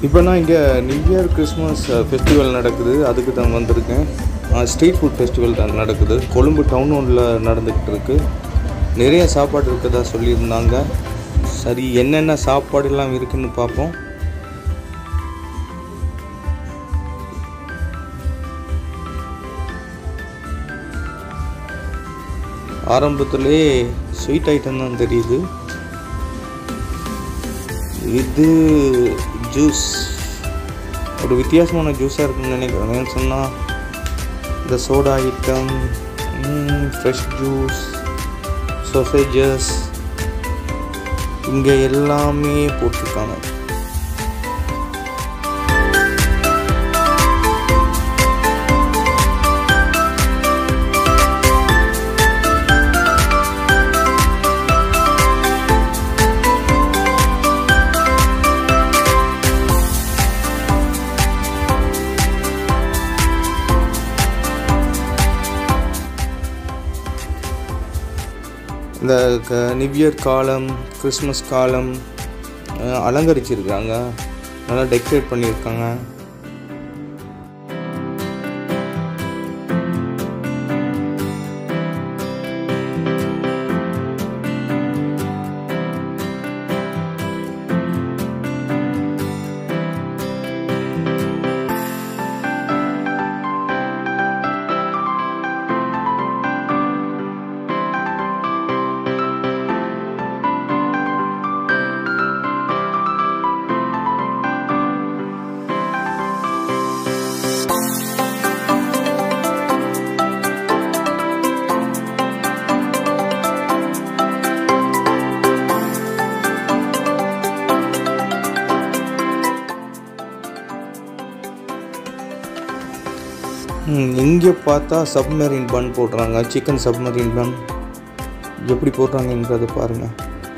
இப்போ நான் இங்கே நியூ இயர் கிறிஸ்மஸ் ஃபெஸ்டிவல் நடக்குது அதுக்கு தான் வந்திருக்கேன் ஸ்ட்ரீட் ஃபுட் ஃபெஸ்டிவல் தான் நடக்குது கொழும்பு டவுன் ஒன்றில் நடந்துக்கிட்டு இருக்கு நிறைய சாப்பாடு இருக்கதா சொல்லியிருந்தாங்க சரி என்னென்ன சாப்பாடுலாம் இருக்குன்னு பார்ப்போம் ஆரம்பத்திலே ஸ்வீட் ஐட்டம் தான் தெரியுது இது ஜூஸ் ஒரு வித்தியாசமான ஜூஸாக இருக்குன்னு நினைக்கிறேன் ஏன்னு சொன்னால் இந்த soda item fresh juice sausages இங்கே எல்லாமே போட்டிருக்காங்க இந்த க நியூ இயர் காலம் கிறிஸ்மஸ் காலம் அஹ், அலங்கரிச்சிருக்காங்க நல்லா டெக்கரேட் பண்ணியிருக்காங்க இங்கே பார்த்தா சப்மரீன் பன் போடுறாங்க சிக்கன் சப்மரீன் பன் எப்படி போடுறாங்கன்றதை பாருங்கள்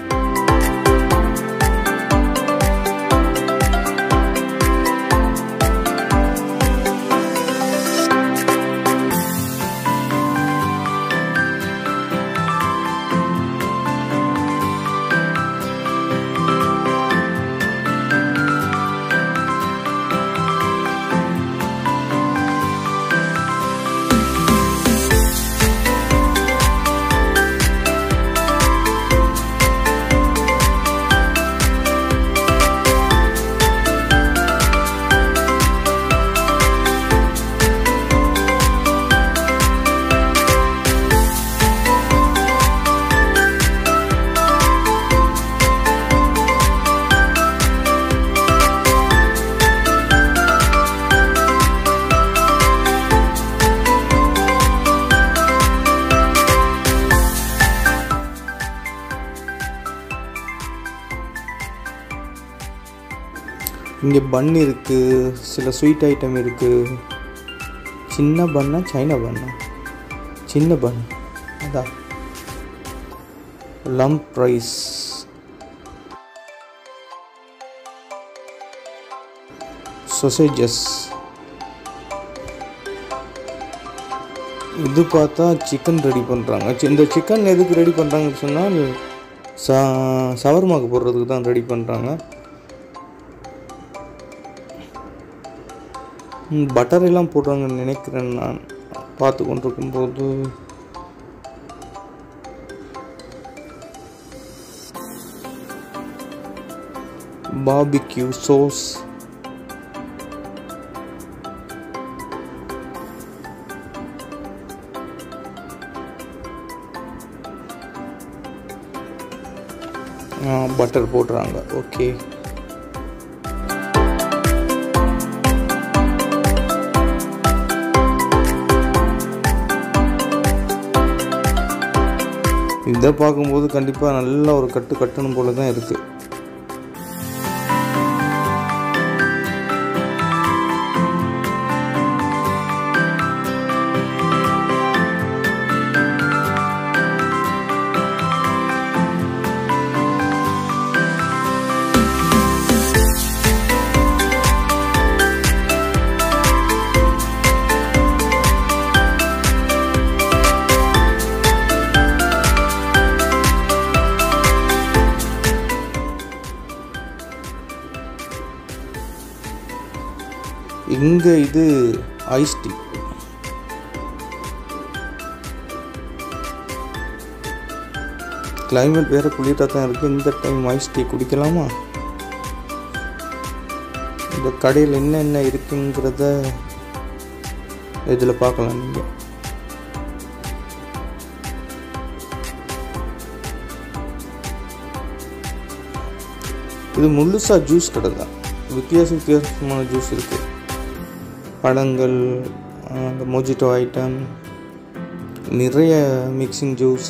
இங்கே பன் இருக்குது சில ஸ்வீட் ஐட்டம் இருக்குது சின்ன பண்ணா சைனா பண்ணா சின்ன பன் அதான் லம்ப் ரைஸ் சொசேஜஸ் இது பார்த்தா சிக்கன் ரெடி பண்ணுறாங்க இந்த சிக்கன் எதுக்கு ரெடி பண்ணுறாங்கன்னு சொன்னால் சா சவர்மாக்கு போடுறதுக்கு தான் ரெடி பண்ணுறாங்க பட்டர் எல்லாம் போடுறாங்கன்னு நினைக்கிறேன் நான் பார்த்து கொண்டிருக்கும் போது பாபிக்யூ சோஸ் பட்டர் போடுறாங்க ஓகே இதை பார்க்கும்போது கண்டிப்பாக நல்ல ஒரு கட்டு கட்டணும் போல தான் இருக்குது இங்கே இது ஐஸ் டீ கிளைமேட் வேறு குளிராக தான் இருக்குது இந்த டைம் ஐஸ் டீ குடிக்கலாமா இந்த கடையில் என்னென்ன இருக்குங்கிறத இதில் பார்க்கலாம் நீங்கள் இது முழுசாக ஜூஸ் கடை தான் வித்தியாச வித்தியாசமான ஜூஸ் இருக்குது பழங்கள் அந்த மொஜிட்டோ ஐட்டம் நிறைய மிக்சிங் ஜூஸ்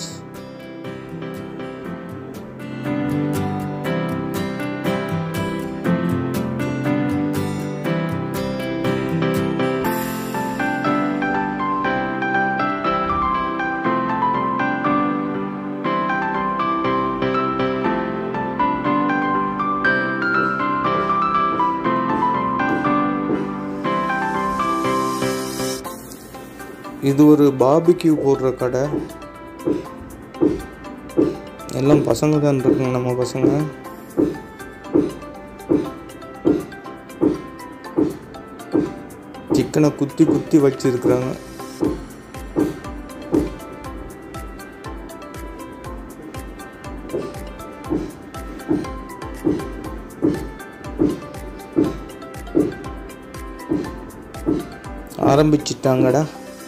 இது ஒரு பாபிக்யூ போடுற கடை எல்லாம் பசங்க தான் இருக்குங்க நம்ம பசங்க சிக்கனை குத்தி குத்தி வச்சிருக்கிறாங்க ஆரம்பிச்சிட்டாங்கடா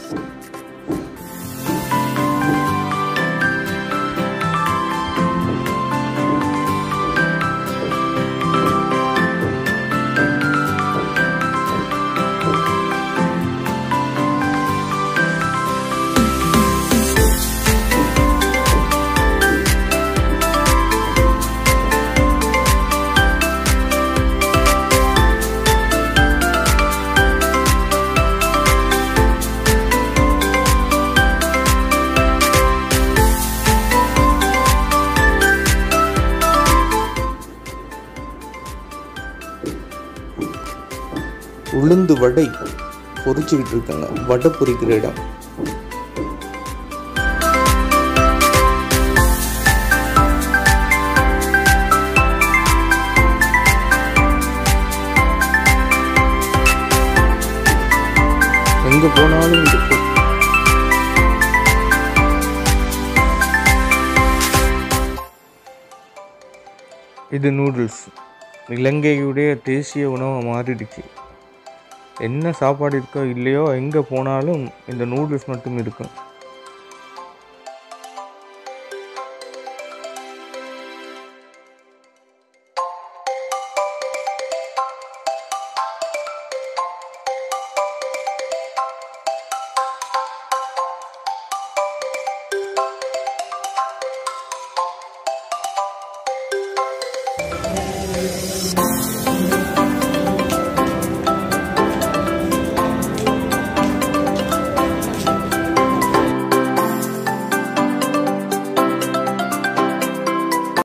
உளுந்து வடை பொரிச்சுக்கிட்டு இருக்காங்க வடை பொரிக்கிற இடம் எங்க போனாலும் இந்த food. இது நூடுல்ஸ் இலங்கையுடைய தேசிய உணவாக மாறிடுச்சு என்ன சாப்பாடு இருக்கோ இல்லையோ எங்கே போனாலும் இந்த நூடுல்ஸ் மட்டும் இருக்கும்